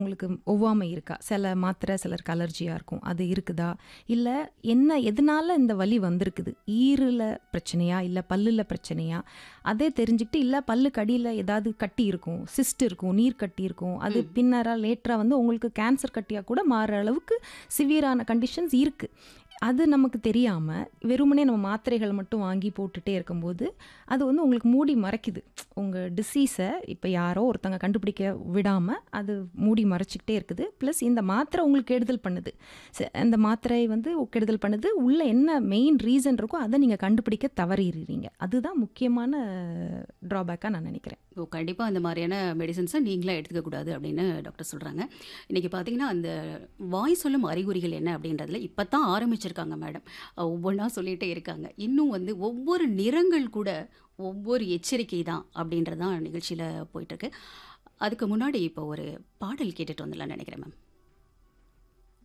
உங்களுக்கு ஒவ்வாமை இருக்கா சில மாத்திரை சிலருக்கு அலர்ஜியாக இருக்கும் அது இருக்குதா இல்லை என்ன எதனால இந்த வலி வந்திருக்குது ஈரில் பிரச்சனையா இல்லை பல்லில் பிரச்சனையா அதே தெரிஞ்சுக்கிட்டு இல்லை பல்லுக்கு அடியில் ஏதாவது கட்டி இருக்கும் சிஸ்ட் இருக்கும் நீர் கட்டி இருக்கும் அது ம். பின்னரா லேட்டராக வந்து உங்களுக்கு கேன்சர் கட்டியாக கூட மாறுற அளவுக்கு சிவியரான கண்டிஷன்ஸ் இருக்குது அது நமக்கு தெரியாமல் வெறுமனே நம்ம மாத்திரைகள் மட்டும் வாங்கி போட்டுட்டே இருக்கும்போது அது வந்து உங்களுக்கு மூடி மறைக்குது உங்கள் டிசீஸை இப்போ யாரோ ஒருத்தங்க கண்டுபிடிக்க விடாமல் அது மூடி மறைச்சிக்கிட்டே இருக்குது ப்ளஸ் இந்த மாத்திரை உங்களுக்கு கெடுதல் பண்ணுது ச- அந்த மாத்திரை வந்து கெடுதல் பண்ணுது உள்ள என்ன மெயின் ரீசன் இருக்கோ அதை நீங்கள் கண்டுபிடிக்க தவறிடுறீங்க அதுதான் முக்கியமான ட்ராபேக்காக நான் நினைக்கிறேன் ஓ கண்டிப்பாக அந்த மாதிரியான மெடிசன்ஸை நீங்களே எடுத்துக்க கூடாது அப்படின்னு டாக்டர் சொல்கிறாங்க இன்றைக்கி பார்த்தீங்கன்னா அந்த வாய் சொல்லும் அறிகுறிகள் என்ன அப்படின்றதுல இப்போ தான் ஆரம்பிச்சிருக்காங்க மேடம் ஒவ்வொன்றா சொல்லிகிட்டே இருக்காங்க இன்னும் வந்து ஒவ்வொரு நிறங்கள் கூட ஒவ்வொரு எச்சரிக்கை தான் அப்படின்றது தான் நிகழ்ச்சியில் போயிட்டுருக்கு அதுக்கு முன்னாடி இப்போ ஒரு பாடல் கேட்டுட்டு வந்துடலாம்னு நினைக்கிறேன் மேம்